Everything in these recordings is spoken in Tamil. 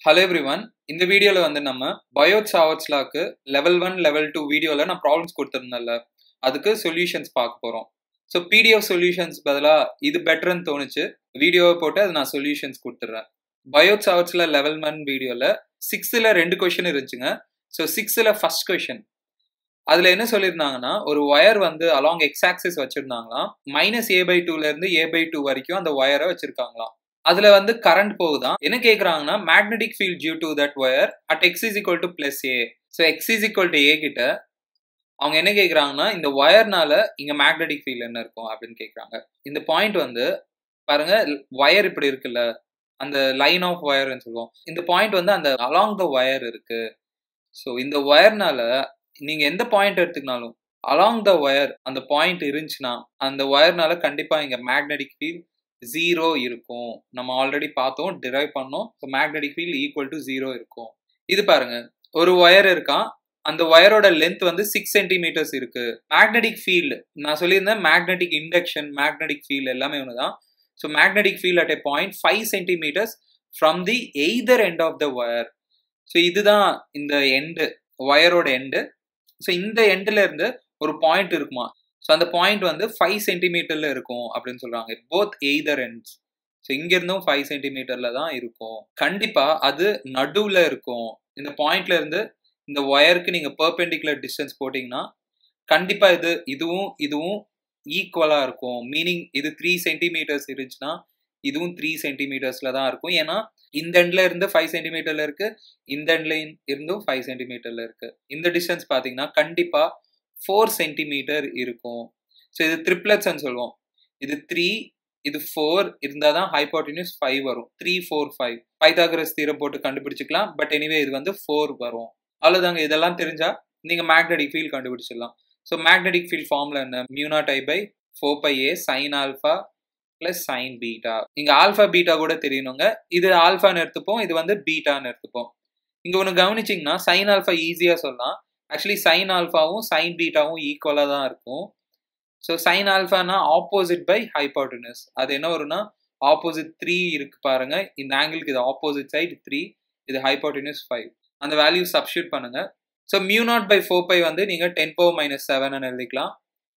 ஹலோ எவ்ரிவன் இந்த வீடியோவில் வந்து நம்ம பயோட் சாவர்ட்ஸ் லாக்கு லெவல் ஒன் லெவல் டூ வீடியோவில் நான் ப்ராப்ளம்ஸ் கொடுத்துருந்தேன்ல அதுக்கு சொல்யூஷன்ஸ் பார்க்க போகிறோம் ஸோ பிடிஎஃப் சொல்யூஷன்ஸ் பதிலாக இது பெட்டர்னு தோணுச்சு வீடியோவை போட்டு அது நான் சொல்யூஷன்ஸ் கொடுத்துட்றேன் பயோட் சாவர்ட்ஸில் லெவல் ஒன் வீடியோவில் சிக்ஸ்த்தில் ரெண்டு கொஷின் இருந்துச்சுங்க ஸோ சிக்ஸ்த்தில் ஃபர்ஸ்ட் கொஷின் அதில் என்ன சொல்லியிருந்தாங்கன்னா ஒரு ஒயர் வந்து அலாங் எக்ஸ் ஆக்சிஸ் வச்சுருந்தாங்களாம் மைனஸ் ஏ பை டூலேருந்து ஏ பை டூ வரைக்கும் அந்த ஒயரை வச்சுருக்காங்களாம் அதுல வந்து கரண்ட் போகுதான் என்ன கேக்குறாங்கன்னா magnetic field due to that wire at x is equal to plus a so x is equal to a கிட்ட அவங்க என்ன கேக்குறாங்கன்னா இந்த ஒயர்னால இங்க மேக்னெட்டிக் ஃபீல்ட் என்ன இருக்கும் அப்படின்னு கேக்குறாங்க இந்த பாயிண்ட் வந்து பாருங்க ஒயர் இப்படி இருக்குல்ல அந்த லைன் ஆஃப் ஒயர்னு சொல்லுவோம் இந்த பாயிண்ட் வந்து அந்த அலாங் த ஒயர் இருக்கு ஸோ இந்த ஒயர்னால நீங்க எந்த பாயிண்ட் எடுத்துக்கினாலும் அலாங் த ஒயர் அந்த பாயிண்ட் இருந்துச்சுன்னா அந்த ஒயர்னால கண்டிப்பா இங்க மேக்னெட்டிக் ஃபீல்ட் ஜீரோ இருக்கும் நம்ம ஆல்ரெடி பார்த்தோம் டிரைவ் பண்ணோம் so magnetic field equal to zero இருக்கும் இது பாருங்க ஒரு ஒயர் இருக்கான் அந்த ஒயரோட லென்த் வந்து சிக்ஸ் சென்டிமீட்டர்ஸ் இருக்கு மேக்னெட்டிக் ஃபீல்டு நான் சொல்லியிருந்தேன் மேக்னெட்டிக் இண்டக்ஷன் மேக்னெட்டிக் ஃபீல்டு எல்லாமே ஒன்று தான் so magnetic field at a point five centimetres from the either end of the wire so இதுதான் இந்த எண்டு ஒயரோட எண்டு ஸோ இந்த எண்டில் இருந்து ஒரு பாயிண்ட் இருக்குமா ஸோ அந்த பாயிண்ட் வந்து ஃபைவ் சென்டிமீட்டர்ல இருக்கும் அப்படின்னு சொல்றாங்க போத் எய்தர் எண்ட்ஸ் ஸோ இங்கிருந்தும் ஃபைவ் சென்டிமீட்டர்ல தான் இருக்கும் கண்டிப்பா அது நடுவுல இருக்கும் இந்த பாயிண்ட்ல இருந்து இந்த ஒயருக்கு நீங்க பெர்பெண்டிகுலர் டிஸ்டன்ஸ் போட்டீங்கன்னா கண்டிப்பா இது இதுவும் இதுவும் ஈக்குவலா இருக்கும் மீனிங் இது த்ரீ சென்டிமீட்டர்ஸ் இருந்துச்சுன்னா இதுவும் த்ரீ சென்டிமீட்டர்ஸ்ல தான் இருக்கும் ஏன்னா இந்த எண்ட்ல இருந்து ஃபைவ் சென்டிமீட்டர்ல இருக்கு இந்த எண்ட்ல இருந்தும் ஃபைவ் சென்டிமீட்டர்ல இருக்கு இந்த டிஸ்டன்ஸ் பாத்தீங்கன்னா கண்டிப்பா ஃபோர் சென்டிமீட்டர் இருக்கும் ஸோ இது ட்ரிப்ளட்ஸ்ன்னு சொல்லுவோம் இது த்ரீ இது ஃபோர் இருந்தால் தான் ஹைப்போட்டினியூஸ் ஃபைவ் வரும் three four five Pythagoras theorem போட்டு கண்டுபிடிச்சிக்கலாம் பட் எனிவே இது வந்து ஃபோர் வரும் அவ்வளோதாங்க இதெல்லாம் தெரிஞ்சா நீங்கள் மேக்னெட்டிக் ஃபீல்ட் கண்டுபிடிச்சிடலாம் ஸோ மேக்னெட்டிக் ஃபீல்ட் ஃபார்ம்ல என்ன மியூனா டை by four pi a sine alpha plus sine beta இங்கே ஆல்ஃபா பீட்டா கூட தெரியணுங்க இது ஆல்ஃபான்னு எடுத்துப்போம் இது வந்து பீட்டான்னு எடுத்துப்போம் இங்கே ஒன்று கவனிச்சிங்கன்னா சைன் ஆல்ஃபா ஈஸியாக சொல்லலாம் ஆக்சுவலி சைன் ஆல்ஃபாவும் சைன் பீட்டாவும் ஈக்குவலாக தான் இருக்கும் ஸோ சைன் ஆல்ஃபானா ஆப்போசிட் பை ஹைப்போட்டனஸ் அது என்ன வரும்னா ஆப்போசிட் த்ரீ இருக்கு பாருங்க இந்த ஆங்கிளுக்கு இது ஆப்போசிட் சைடு த்ரீ இது ஹைப்போட்டனஸ் ஃபைவ் அந்த வேல்யூ சப்ஸ்டியூட் பண்ணுங்க so mu not by four pi வந்து நீங்கள் டென் போ மைனஸ் செவன் எழுதிக்கலாம்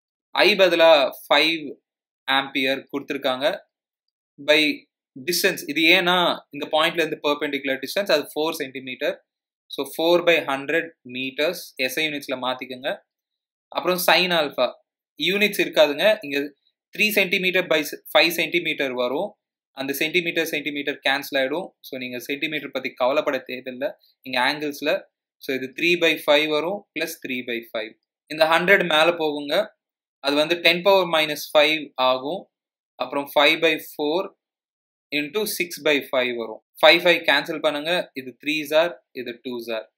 ஐ பதிலாக ஃபைவ் ஆம்பியர் கொடுத்துருக்காங்க பை டிஸ்டன்ஸ் இது ஏன்னா இந்த பாயிண்ட்ல இருந்து பெர்பெண்டிகுலர் டிஸ்டன்ஸ் அது four centimetre so four by hundred metres SI யூனிட்ஸில் மாற்றிக்கோங்க அப்புறம் சைன் ஆல்ஃபா யூனிட்ஸ் இருக்காதுங்க இங்கே three centimetre by five centimetre வரும் அந்த சென்டிமீட்டர் சென்டிமீட்டர் கேன்சல் ஆகிடும் ஸோ நீங்கள் சென்டிமீட்டர் பற்றி கவலைப்பட தேவையில்லை இங்கே ஆங்கிள்ஸில் ஸோ இது த்ரீ பை ஃபைவ் வரும் ப்ளஸ் த்ரீ பை ஃபைவ் இந்த ஹண்ட்ரட் மேலே போகுங்க அது வந்து டென் பவர் மைனஸ் ஃபைவ் ஆகும் அப்புறம் five by four into six by five வரும் ஃபைவ் ஃபைவ் கேன்சல் பண்ணுங்க இது த்ரீ ஜார் இது டூ ஜார்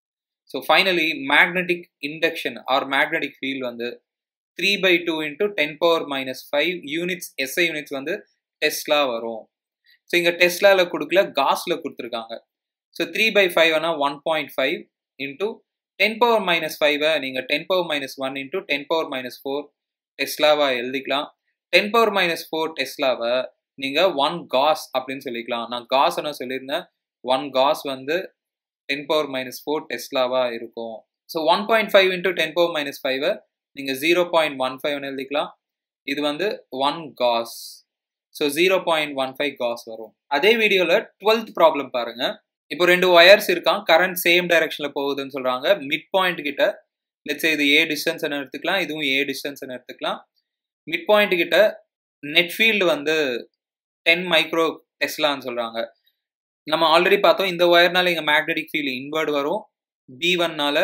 so finally magnetic induction or magnetic field வந்து three by two into ten power minus five units SI units வந்து டெஸ்ட்லா வரும் ஸோ இங்கே டெஸ்ட்லாவில் கொடுக்கல காஸில் கொடுத்துருக்காங்க ஸோ த்ரீ பை ஃபைவ் ஆனால் one point five into ten power minus ஃபைவை நீங்கள் ten power minus one into ten power minus four டெஸ்லாவாக எழுதிக்கலாம் டென் பவர் மைனஸ் ஃபோர் டெஸ்லாவை நீங்கள் ஒன் காஸ் அப்படின்னு சொல்லிக்கலாம் நான் காஸ் என்ன சொல்லியிருந்தேன் ஒன் காஸ் வந்து டென் பவர் மைனஸ் ஃபோர் டெஸ்லாவாக இருக்கும் so one point five into ten power minus ஃபைவை நீங்கள் ஜீரோ பாயிண்ட் ஒன் ஃபைவ் எழுதிக்கலாம் இது வந்து one gauss so zero point one five gauss வரும் அதே வீடியோவில் டுவெல்த் ப்ராப்ளம் பாருங்க இப்போ ரெண்டு ஒயர்ஸ் இருக்கான் கரண்ட் சேம் டைரக்ஷனில் போகுதுன்னு சொல்கிறாங்க மிட் பாயிண்ட் கிட்ட லெட்ஸ் இது ஏ டிஸ்டன்ஸ் எடுத்துக்கலாம் இதுவும் ஏ டிஸ்டன்ஸ் எடுத்துக்கலாம் மிட் பாயிண்ட் கிட்ட நெட் ஃபீல்டு வந்து டென் மைக்ரோ டெஸ்லான்னு சொல்கிறாங்க நம்ம ஆல்ரெடி பார்த்தோம் இந்த ஒயர்னால இங்கே மேக்னெட்டிக் ஃபீல்டு இன்வர்டு வரும் பி ஒன்னால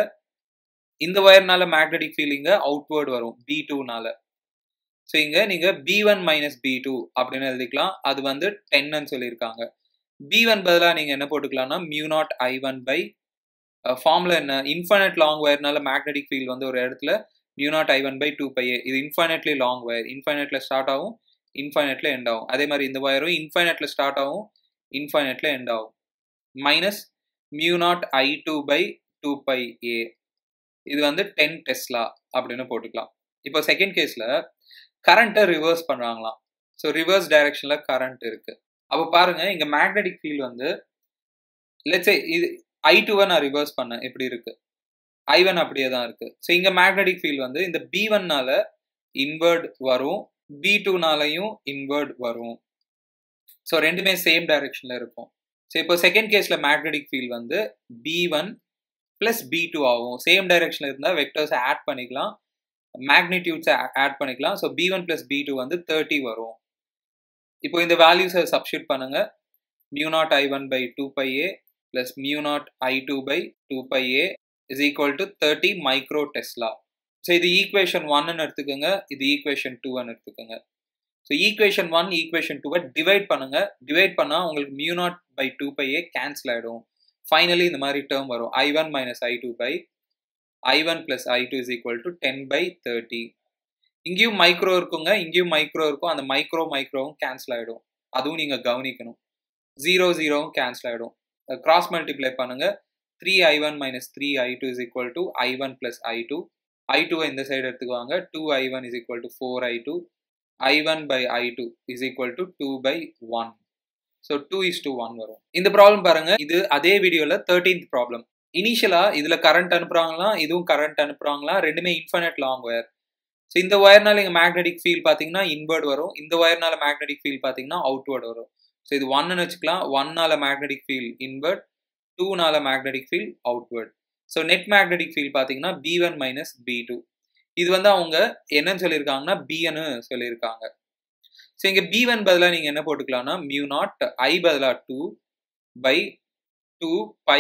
இந்த ஒயர்னால மேக்னெட்டிக் ஃபீலிங்க அவுட்வேர்டு வரும் பி டூனால ஸோ இங்கே நீங்கள் B one minus B two அப்படின்னு எழுதிக்கலாம் அது வந்து டென்னு சொல்லியிருக்காங்க பி ஒன் பதிலாக நீங்கள் என்ன போட்டுக்கலாம்னா mu not I one by ஃபார்மில் என்ன இன்ஃபைனட் லாங் ஒயர்னால மேக்னெட்டிக் ஃபீல்ட் வந்து ஒரு இடத்துல mu not I one by two pi a இது இன்ஃபைனட்லி லாங் ஒயர் இன்ஃபைனட்ல ஸ்டார்ட் ஆகும் இன்ஃபைனட்ல எண்ட் ஆகும் அதே மாதிரி இந்த ஒயரும் இன்ஃபைனட்ல ஸ்டார்ட் ஆகும் இன்ஃபைனட்ல எண்ட் ஆகும் minus mu not I two by two pi a இது வந்து டென் டெஸ்லா அப்படின்னு போட்டுக்கலாம் இப்போ செகண்ட் கேஸில் கரண்ட்டை ரிவர்ஸ் பண்ணுறாங்களாம் ஸோ ரிவர்ஸ் டைரக்ஷனில் கரண்ட் இருக்கு அப்போ பாருங்க இங்கே மேக்னெட்டிக் ஃபீல்ட் வந்து லெட்ஸே இது ஐ டூவை நான் ரிவர்ஸ் பண்ணேன் எப்படி இருக்கு ஐ ஒன் அப்படியே தான் இருக்கு ஸோ இங்க மேக்னெட்டிக் ஃபீல்ட் வந்து இந்த பி ஒன்னால இன்வர்ட் வரும் பி டூனாலையும் இன்வர்ட் வரும் ஸோ ரெண்டுமே சேம் டைரக்ஷன்ல இருக்கும் ஸோ இப்போ செகண்ட் கேஸ்ல மேக்னெட்டிக் ஃபீல்ட் வந்து B one plus B two ஆகும் சேம் டைரக்ஷன்ல இருந்தால் வெக்டர்ஸை ஆட் பண்ணிக்கலாம் மேக்னிடியூட்ஸை ஆட் பண்ணிக்கலாம் so B one plus B two வந்து தேர்ட்டி வரும் இப்போ இந்த வேல்யூஸை சப்ஸ்டியூட் பண்ணுங்க mu not I one by two pi a plus mu not I two by two pi a is equal to thirty micro tesla so இது ஈக்குவேஷன் ஒன்னு எடுத்துக்கோங்க இது ஈக்குவேஷன் டூன்னு எடுத்துக்கோங்க ஸோ ஈக்குவேஷன் ஒன் ஈக்குவேஷன் டூவை டிவைட் பண்ணுங்க டிவைட் பண்ணால் உங்களுக்கு mu not by two pi a cancel ஆகிடும் ஃபைனலி இந்த மாதிரி டேர்ம் வரும் I one minus I two by I one plus I two is equal to ten by thirty இங்கேயும் மைக்ரோ இருக்குங்க இங்கேயும் மைக்ரோ இருக்கும் அந்த மைக்ரோ மைக்ரோவும் கேன்சல் ஆகிடும் அதுவும் நீங்கள் கவனிக்கணும் ஜீரோ ஜீரோவும் கேன்சல் ஆகிடும் கிராஸ் மல்டிப்ளை பண்ணுங்க three I one minus three I two is equal to I one plus I two I டூவை இந்த சைடு எடுத்துக்குவாங்க two I one is equal to four I two I one by I two is equal to two by one so two is two one வரும் இந்த ப்ராப்ளம் பாருங்க இது அதே வீடியோவில் தேர்ட்டீன்த் ப்ராப்ளம் இனிஷியலா இதுல கரண்ட் அனுப்புறாங்களா இதுவும் கரண்ட் அனுப்புறாங்களா ரெண்டுமே இன்ஃபைனட் லாங் ஒயர் ஸோ இந்த ஒயர்னால இங்கே மேக்னெட்டிக் ஃபீல் பார்த்தீங்கன்னா இன்வர்ட் வரும் இந்த ஒயர்னால மேக்னெட்டிக் ஃபீல் பார்த்தீங்கன்னா அவுட்வர்ட் வரும் ஸோ இது ஒன்னு வச்சுக்கலாம் ஒன்னால மேக்னெட்டிக் ஃபீல் இன்வர்ட் டூனால magnetic field outward so net magnetic field பார்த்தீங்கன்னா B one minus B two இது வந்து அவங்க என்னன்னு சொல்லியிருக்காங்கன்னா பின்னு சொல்லியிருக்காங்க ஸோ இங்கே பி ஒன் பதிலாக நீங்கள் என்ன போட்டுக்கலாம்னா மியூ நாட் ஐ பதிலாக two by two pi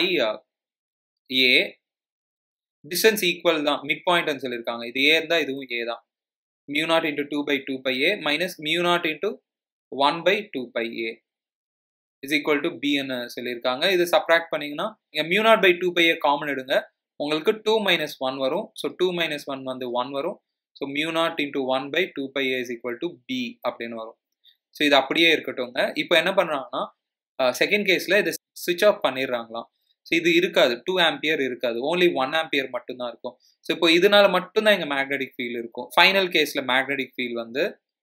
a distance equal தான் மிட் பாயிண்ட்னு சொல்லியிருக்காங்க இது ஏ இருந்தால் இதுவும் ஏ தான் mu not into two by two pi a minus mu not into one by two pi a is equal to பின்னு சொல்லியிருக்காங்க இது சப்ராக்ட் பண்ணிங்கன்னா இங்கே mu not by two pi a common எடுங்க உங்களுக்கு டூ மைனஸ் ஒன் வரும் ஸோ டூ மைனஸ் ஒன் வந்து ஒன் வரும் so mu not into one by two pi a is equal to B அப்படின்னு வரும் ஸோ இது அப்படியே இருக்கட்டும்ங்க இப்போ என்ன பண்ணுறாங்கன்னா செகண்ட் கேஸில் இதை சுவிச் ஆஃப் பண்ணிடுறாங்களாம் ஸோ இது இருக்காது டூ ஆம்பியர் இருக்காது ஓன்லி ஒன் ஆம்பியர் மட்டும்தான் இருக்கும் ஸோ இப்போ இதனால மட்டும்தான் இங்கே மேக்னெட்டிக் ஃபீல் இருக்கும் ஃபைனல் கேஸில் மேக்னெட்டிக் ஃபீல் வந்து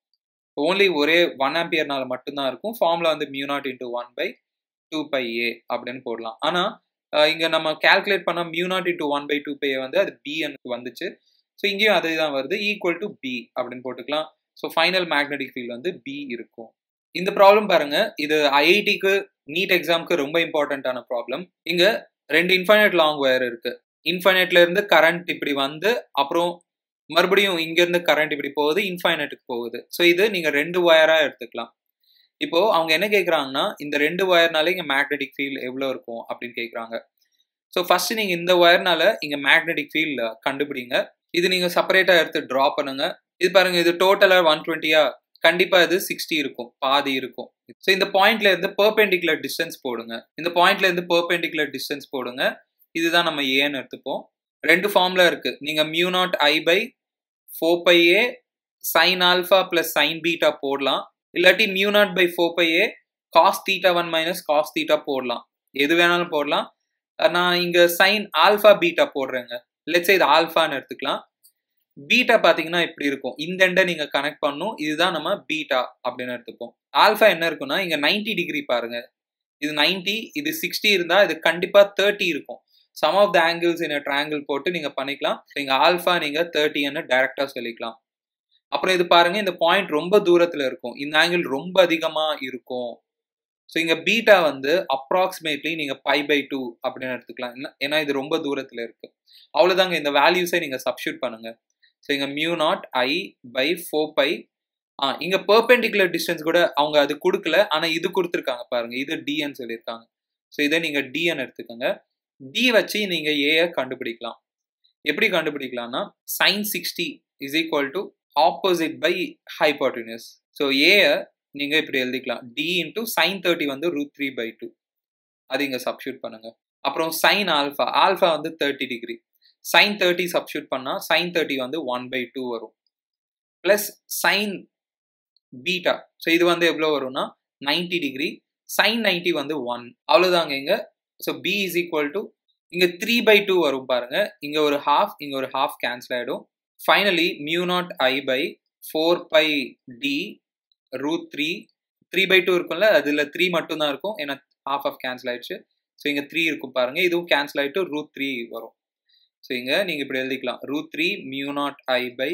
ஓன்லி ஒரே ஒன் ஆம்பியர்னால மட்டும்தான் இருக்கும் ஃபார்ம்ல வந்து mu naught into one by two pi a அப்படின்னு போடலாம் ஆனால் இங்கே நம்ம கேல்குலேட் பண்ண mu naught into one by two pi a வந்து அது பி எனக்கு வந்துச்சு ஸோ இங்கேயும் அதே தான் வருது ஈக்குவல் டு பி அப்படின்னு போட்டுக்கலாம் ஸோ ஃபைனல் மேக்னெட்டிக் ஃபீல் வந்து பி இருக்கும் இந்த ப்ராப்ளம் பாருங்க இது ஐஐடிக்கு நீட் எக்ஸாம்க்கு ரொம்ப இம்பார்ட்டண்ட்டான ப்ராப்ளம் இங்க ரெண்டு இன்ஃபைனைட் லாங் ஒயர் இருக்கு இன்ஃபைனைட்ல இருந்து கரண்ட் இப்படி வந்து அப்புறம் மறுபடியும் இங்க இருந்து கரண்ட் இப்படி போகுது இன்ஃபைனைட்டுக்கு போகுது ஸோ இது நீங்க ரெண்டு ஒயரா எடுத்துக்கலாம் இப்போ அவங்க என்ன கேட்குறாங்கன்னா இந்த ரெண்டு ஒயர்னால இங்க மேக்னெட்டிக் ஃபீல் எவ்வளோ இருக்கும் அப்படின்னு கேட்குறாங்க ஸோ ஃபர்ஸ்ட் நீங்க இந்த ஒயர்னால இங்க மேக்னெட்டிக் ஃபீல் கண்டுபிடிங்க இது நீங்க செப்பரேட்டா எடுத்து ட்ரா பண்ணுங்க இது பாருங்க இது டோட்டலா ஒன் டுவெண்ட்டியா கண்டிப்பா இது சிக்ஸ்டி இருக்கும் பாதி இருக்கும் ஸோ இந்த பாயிண்ட்ல இருந்து பெர்பெண்டிகுலர் டிஸ்டன்ஸ் போடுங்க இந்த பாயிண்ட்ல இருந்து பெர்பெண்டிகுலர் டிஸ்டன்ஸ் போடுங்க இதுதான் நம்ம ஏன்னு எடுத்துப்போம் ரெண்டு ஃபார்ம்ல இருக்கு நீங்க mu not I by four pi a sine alpha plus sine beta போடலாம் இல்லாட்டி mu not by four pi a cos theta one minus cos theta போடலாம் எது வேணாலும் போடலாம் நான் இங்க சைன் ஆல்ஃபா பீட்டா போடுறேங்க லெட்ஸ் இது ஆல்ஃபான்னு எடுத்துக்கலாம் பீட்டா பாத்தீங்கன்னா இப்படி இருக்கும் இந்த எண்டை நீங்க கனெக்ட் பண்ணும் இதுதான் நம்ம பீட்டா அப்படின்னு எடுத்துப்போம் ஆல்ஃபா என்ன இருக்குன்னா இங்க நைன்டி டிகிரி பாருங்க இது நைன்டி இது சிக்ஸ்டி இருந்தா இது கண்டிப்பா தேர்ட்டி இருக்கும் sum of the angles in triangle போட்டு நீங்க பண்ணிக்கலாம் நீங்க ஆல்ஃபா நீங்க தேர்ட்டின்னு டைரக்டா சொல்லிக்கலாம் அப்புறம் இது பாருங்க இந்த பாயிண்ட் ரொம்ப தூரத்துல இருக்கும் இந்த ஆங்கிள் ரொம்ப அதிகமா இருக்கும் ஸோ இங்க பீட்டா வந்து அப்ராக்சிமேட்லி நீங்க பை பை டூ அப்படின்னு எடுத்துக்கலாம் ஏன்னா இது ரொம்ப தூரத்துல இருக்கு அவ்வளவுதாங்க இந்த வேல்யூஸை நீங்க சப்ஸ்டியூட் பண்ணுங்க ஸோ இங்க mu not I by four pi a இங்க பெர்பெண்டிகுலர் டிஸ்டன்ஸ் கூட அவங்க அது கொடுக்கல ஆனா இது கொடுத்துருக்காங்க பாருங்க இது டிஎன் சொல்லியிருக்காங்க ஸோ இதை நீங்க டிஎன் எடுத்துக்கோங்க டி வச்சு நீங்க ஏஐ கண்டுபிடிக்கலாம் எப்படி கண்டுபிடிக்கலாம்னா sine sixty is equal to opposite by hypotenuse so AI நீங்க இப்படி எழுதிக்கலாம் டி இன்டூ சைன் தேர்ட்டி வந்து ரூட் த்ரீ பை டூ அது இங்க சப்ஸ்டியூட் பண்ணுங்க அப்புறம் சைன் ஆல்ஃபா ஆல்ஃபா வந்து thirty degree sine thirty substitute பண்ணால் சைன் தேர்ட்டி வந்து ஒன் பை டூ வரும் ப்ளஸ் சைன் பீட்டா ஸோ இது வந்து எவ்வளோ வரும்னா நைன்டி டிகிரி சைன் நைன்டி வந்து ஒன் அவ்வளோதாங்க இங்கே so B is equal to இங்கே த்ரீ பை டூ வரும் பாருங்க இங்கே ஒரு ஹாஃப் இங்கே ஒரு ஹாஃப் கேன்சல் ஆகிடும் finally mu not I by four pi d root three three by two இருக்கும்ல அதில் த்ரீ மட்டும்தான் இருக்கும் ஏன்னா ஹாஃப் ஆஃப் கேன்சல் ஆயிடுச்சு ஸோ இங்கே த்ரீ இருக்கும் பாருங்க இதுவும் கேன்சல் ஆகிட்டு ரூட் த்ரீ வரும் ஸோ இங்கே நீங்கள் இப்படி எழுதிக்கலாம் root three mu not I by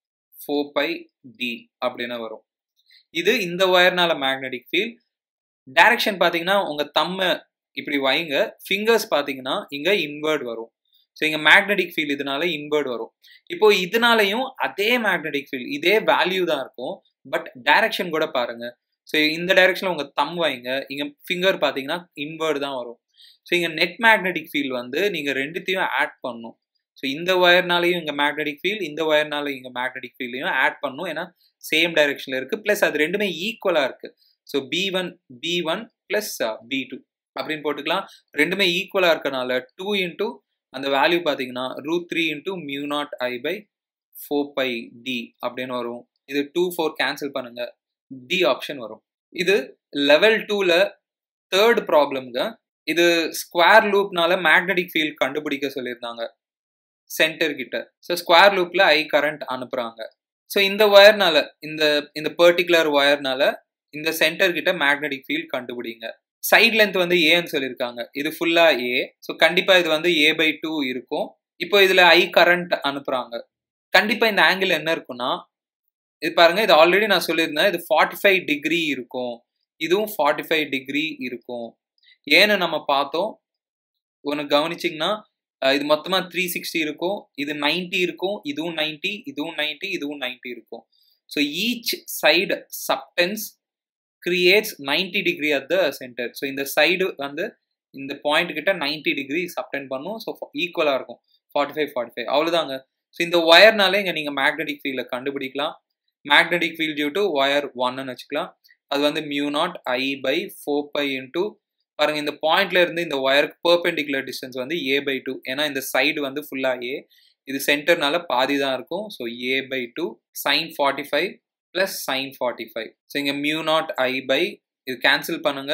four pi d அப்படின்னு வரும் இது இந்த ஒயர்னால மேக்னெட்டிக் ஃபீல்ட் டைரக்ஷன் பார்த்தீங்கன்னா உங்கள் தம்மை இப்படி வைங்க ஃபிங்கர்ஸ் பார்த்தீங்கன்னா இங்கே இன்வெர்ட் வரும் ஸோ இங்கே மேக்னெட்டிக் ஃபீல்ட் இதனால இன்வெர்ட் வரும் இப்போ இதனாலையும் அதே மேக்னெட்டிக் ஃபீல்ட் இதே வேல்யூ தான் இருக்கும் பட் டைரக்ஷன் கூட பாருங்க ஸோ இந்த டைரக்ஷனில் உங்கள் தம் வைங்க இங்கே ஃபிங்கர் பார்த்தீங்கன்னா இன்வெர்ட் தான் வரும் ஸோ இங்கே நெட் மேக்னெட்டிக் ஃபீல்ட் வந்து நீங்கள் ரெண்டுத்தையும் ஆட் பண்ணும் ஸோ இந்த ஒயர்னாலையும் இங்கே மேக்னெட்டிக் ஃபீல்ட் இந்த ஒயர்னால இங்கே மேக்னெட்டிக் ஃபீல்டையும் ஆட் பண்ணும் ஏன்னா சேம் டைரக்ஷனில் இருக்குது ப்ளஸ் அது ரெண்டுமே ஈக்குவலாக இருக்குது so B one B one plus B two அப்படின்னு போட்டுக்கலாம் ரெண்டுமே ஈக்குவலாக இருக்கனால டூ இன்டூ அந்த வேல்யூ பார்த்தீங்கன்னா root three into mu not I by four pi d அப்படின்னு வரும் இது டூ ஃபோர் கேன்சல் பண்ணுங்க டி ஆப்ஷன் வரும் இது லெவல் டூவில் தேர்ட் ப்ராப்ளம்ங்க இது ஸ்கொயர் லூப்னால மேக்னெட்டிக் ஃபீல்ட் கண்டுபிடிக்க சொல்லியிருந்தாங்க சென்டர் கிட்ட ஸோ ஸ்கொயர் லூப்ல ஐ கரண்ட் அனுப்புறாங்க ஸோ இந்த ஒயர்னால இந்த இந்த பர்டிகுலர் ஒயர்னால இந்த சென்டர் கிட்ட மேக்னெட்டிக் ஃபீல்ட் கண்டுபிடிங்க சைட் லென்த் வந்து ஏன்னு சொல்லியிருக்காங்க இது ஃபுல்லா ஏ ஸோ கண்டிப்பா இது வந்து ஏ பை டூ இருக்கும் இப்போ இதுல ஐ கரண்ட் அனுப்புறாங்க கண்டிப்பா இந்த ஆங்கிள் என்ன இருக்குன்னா இது பாருங்க இது ஆல்ரெடி நான் சொல்லியிருந்தேன் இது ஃபார்ட்டி ஃபைவ் டிகிரி இருக்கும் இதுவும் ஃபார்ட்டி ஃபைவ் டிகிரி இருக்கும் ஏன்னு நம்ம பார்த்தோம் ஒன்று கவனிச்சிங்கன்னா இது மொத்தமாக த்ரீ சிக்ஸ்டி இருக்கும் இது நைன்டி இருக்கும் இதுவும் நைன்டி இதுவும் நைன்டி இதுவும் நைன்டி இருக்கும் so each side subtends creates ninety degree at the centre so இந்த சைடு வந்து இந்த பாயிண்ட் கிட்ட நைன்டி டிகிரி சப்டென்ட் பண்ணும் ஸோ ஈக்குவலாக இருக்கும் ஃபார்ட்டி ஃபைவ் ஃபார்ட்டி ஃபைவ் அவ்வளோதாங்க ஸோ இந்த ஒயர்னாலே இங்கே நீங்கள் மேக்னெட்டிக் ஃபீல்டை கண்டுபிடிக்கலாம் magnetic field due to wire ஒன்னு வச்சுக்கலாம் அது வந்து mu not I by four pi into பாருங்க இந்த பாயிண்ட்ல இருந்து இந்த ஒயருக்கு பர்பெண்டிகுலர் டிஸ்டன்ஸ் வந்து ஏ பை டூ ஏன்னா இந்த சைடு வந்து ஃபுல்லா ஏ இது சென்டர்னால பாதி தான் இருக்கும் so a by two sine forty five plus sine forty five so இங்கே மியூ நாட் ஐ பை இது கேன்சல் பண்ணுங்க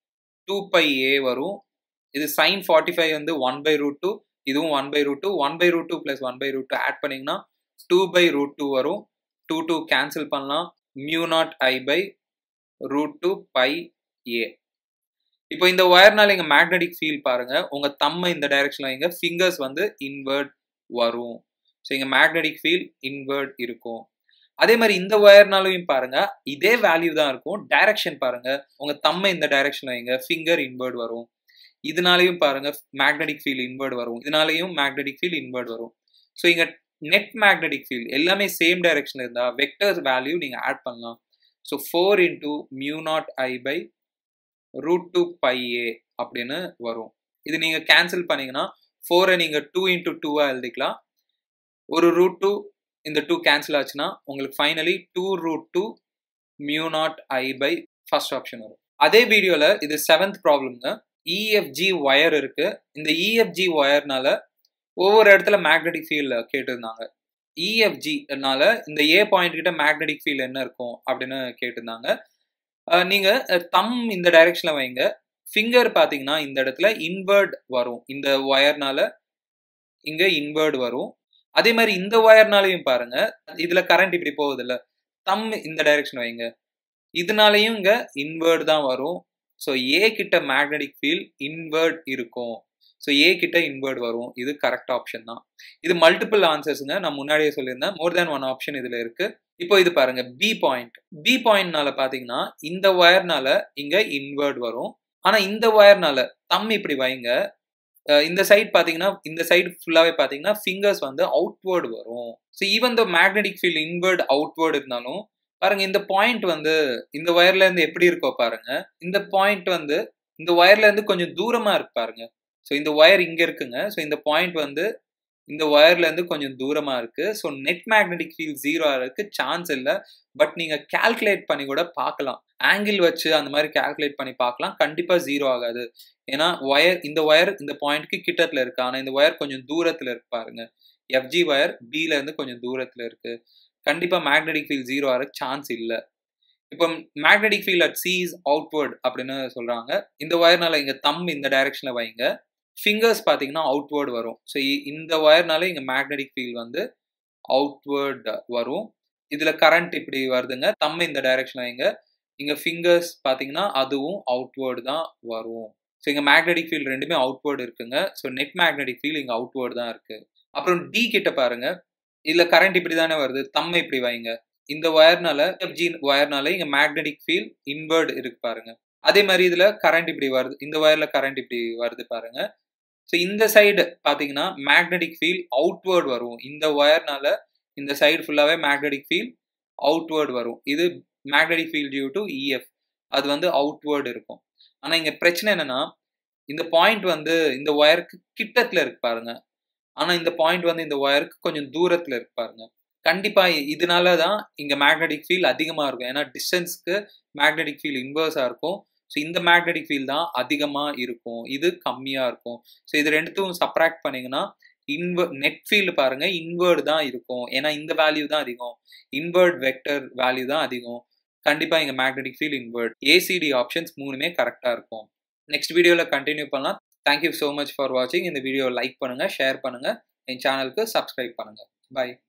டூ பை ஏ வரும் இது சைன் ஃபார்ட்டி ஃபைவ் வந்து ஒன் பை ரூட் டூ இதுவும் one by root two one by root two plus one by root two add பண்ணிங்கன்னா டூ பை ரூட் டூ வரும் டூ டூ கேன்சல் பண்ணலாம் mu not I by root two pi ஏ இப்போ இந்த ஒயர்னால இங்க மேக்னெட்டிக் ஃபீல் பாருங்க உங்க தம்ம இந்த டைரக்ஷன்ல இங்க ஃபிங்கர்ஸ் வந்து இன்வெர்ட் வரும் ஸோ இங்க மேக்னெட்டிக் ஃபீல் இன்வெர்ட் இருக்கும் அதே மாதிரி இந்த ஒயர்னாலையும் பாருங்க இதே வேல்யூ தான் இருக்கும் டைரக்ஷன் பாருங்க உங்க தம்ம இந்த டைரக்ஷன்ல இங்க ஃபிங்கர் இன்வெர்ட் வரும் இதனாலையும் பாருங்க மேக்னெட்டிக் ஃபீல் இன்வெர்ட் வரும் இதனாலையும் மேக்னெட்டிக் ஃபீல் இன்வெர்ட் வரும் ஸோ இங்க நெட் மேக்னெட்டிக் ஃபீல்ட் எல்லாமே சேம் டைரக்ஷன்ல இருந்தா வெக்டர்ஸ் வேல்யூ நீங்க ஆட் பண்ணலாம் so four into mu not I by root two pi a அப்படின்னு வரும் இது நீங்கள் கேன்சல் பண்ணீங்கன்னா ஃபோரை நீங்கள் டூ இன்டூ டூவாக எழுதிக்கலாம் ஒரு ரூட் டூ இந்த டூ கேன்சல் ஆச்சுன்னா உங்களுக்கு finally two root two mu not I by first option வரும் அதே வீடியோவில் இது செவன்த் ப்ராப்ளம்ங்க இஎஃப்ஜி ஒயர் இருக்கு இந்த இஎஃப்ஜி ஒயர்னால ஒவ்வொரு இடத்துல மேக்னெட்டிக் ஃபீல்ட் கேட்டிருந்தாங்க இஎஃப்ஜினால இந்த ஏ பாயிண்ட் கிட்ட மேக்னெட்டிக் ஃபீல்ட் என்ன இருக்கும் அப்படின்னு கேட்டிருந்தாங்க நீங்க தம் இந்த டைரக்ஷன்ல வைங்க ஃபிங்கர் பாத்தீங்கன்னா இந்த இடத்துல இன்வெர்ட் வரும் இந்த ஒயர்னால இங்க இன்வெர்ட் வரும் அதே மாதிரி இந்த ஒயர்னாலையும் பாருங்க இதுல கரண்ட் இப்படி போகுது இல்ல தம் இந்த டைரக்ஷன் வைங்க இதனாலையும் இங்க இன்வெர்ட் தான் வரும் ஸோ ஏ கிட்ட மேக்னெட்டிக் ஃபீல்ட் இன்வெர்ட் இருக்கும் ஸோ ஏ கிட்ட இன்வெர்ட் வரும் இது கரெக்ட் ஆப்ஷன் தான் இது மல்டிபிள் ஆன்சர்ஸுங்க நான் முன்னாடியே சொல்லியிருந்தேன் மோர் தேன் ஒன் ஆப்ஷன் இதுல இருக்கு இப்போ இது பாருங்க பி பாயிண்ட் பி பாயிண்ட்னால பாத்தீங்கன்னா இந்த ஒயர்னால இங்க இன்வெர்ட் வரும் ஆனா இந்த ஒயர்னால தம் இப்படி வைங்க இந்த சைட் பாத்தீங்கன்னா இந்த சைடு ஃபுல்லாவே பாத்தீங்கன்னா ஃபிங்கர்ஸ் வந்து அவுட்வேர்டு வரும் so even the magnetic field inward outward இருந்தாலும் பாருங்க இந்த பாயிண்ட் வந்து இந்த ஒயர்ல இருந்து எப்படி இருக்கோ பாருங்க இந்த பாயிண்ட் வந்து இந்த ஒயர்ல இருந்து கொஞ்சம் தூரமா இருக்கு பாருங்க ஸோ இந்த ஒயர் இங்க இருக்குங்க ஸோ இந்த பாயிண்ட் வந்து இந்த ஒயர்ல இருந்து கொஞ்சம் தூரமா இருக்கு so net magnetic field zero ஆகிறதுக்கு சான்ஸ் இல்லை பட் நீங்க கால்குலேட் பண்ணி கூட பார்க்கலாம் ஆங்கிள் வச்சு அந்த மாதிரி கால்குலேட் பண்ணி பார்க்கலாம் கண்டிப்பா ஜீரோ ஆகாது ஏன்னா ஒயர் இந்த ஒயர் இந்த பாயிண்ட்க்கு கிட்டத்துல இருக்கு ஆனா இந்த ஒயர் கொஞ்சம் தூரத்துல இருக்கு பாருங்க எஃப்ஜி ஒயர் பில இருந்து கொஞ்சம் தூரத்துல இருக்கு கண்டிப்பா மேக்னெட்டிக் ஃபீல்ட் ஜீரோ ஆக சான்ஸ் இல்லை இப்போ magnetic field at C is outward அப்படின்னு சொல்றாங்க இந்த ஒயர்னால இங்க தம் இந்த டைரக்ஷன்ல வைங்க ஃபிங்கர்ஸ் பார்த்தீங்கன்னா அவுட்வேர்ட் வரும் ஸோ இந்த ஒயர்னால இங்கே மேக்னெட்டிக் ஃபீல்ட் வந்து அவுட்வேர்ட் வரும் இதில் கரண்ட் இப்படி வருதுங்க தம் இந்த டைரக்ஷன் வைங்க இங்கே ஃபிங்கர்ஸ் பார்த்தீங்கன்னா அதுவும் அவுட்வேர்டு தான் வரும் ஸோ இங்கே மேக்னெட்டிக் ஃபீல்டு ரெண்டுமே அவுட்வேர்டு இருக்குங்க ஸோ நெட் மேக்னெட்டிக் ஃபீல்டு இங்கே அவுட்வேர்டு தான் இருக்கு அப்புறம் டி கிட்ட பாருங்க இதில் கரண்ட் இப்படி தானே வருது தம்மை இப்படி வைங்க இந்த ஒயர்னால ஜி ஒயர்னால இங்கே மேக்னெட்டிக் ஃபீல்ட் இன்வெர்ட் இருக்கு பாருங்க அதே மாதிரி இதில் கரண்ட் இப்படி வருது இந்த ஒயரில் கரண்ட் இப்படி வருது பாருங்க ஸோ இந்த சைடு பார்த்தீங்கன்னா மேக்னெட்டிக் ஃபீல்ட் அவுட்வேர்ட் வரும் இந்த ஒயர்னால இந்த சைடு ஃபுல்லாகவே மேக்னெட்டிக் ஃபீல்ட் அவுட்வேர்ட் வரும் இது magnetic field due to EF அது வந்து அவுட்வேர்டு இருக்கும் ஆனால் இங்கே பிரச்சனை என்னன்னா இந்த பாயிண்ட் வந்து இந்த ஒயருக்கு கிட்டத்தில் இருக்கு பாருங்க ஆனால் இந்த பாயிண்ட் வந்து இந்த ஒயருக்கு கொஞ்சம் தூரத்தில் இருக்கு பாருங்க கண்டிப்பாக இதனால தான் இங்கே மேக்னெட்டிக் ஃபீல்ட் அதிகமாக இருக்கும் ஏன்னா டிஸ்டன்ஸ்க்கு மேக்னெட்டிக் ஃபீல்ட் இன்வர்ஸாக இருக்கும் ஸோ இந்த மேக்னெட்டிக் ஃபீல்ட் தான் அதிகமாக இருக்கும் இது கம்மியாக இருக்கும் ஸோ இது ரெண்டுத்தையும் சப்ராக்ட் பண்ணிங்கன்னா இன்வ நெட் ஃபீல்டு பாருங்க இன்வேர்டு தான் இருக்கும் ஏன்னா இந்த வேல்யூ தான் அதிகம் இன்வெர்ட் வெக்டர் வேல்யூ தான் அதிகம் கண்டிப்பாக இங்கே magnetic field inward ACD options மூணுமே கரெக்டாக இருக்கும் நெக்ஸ்ட் வீடியோவில் கண்டினியூ பண்ணலாம் தேங்க்யூ ஸோ மச் ஃபார் வாட்சிங் இந்த வீடியோ லைக் பண்ணுங்கள் ஷேர் பண்ணுங்கள் என் சேனலுக்கு சப்ஸ்கிரைப் பண்ணுங்கள் பை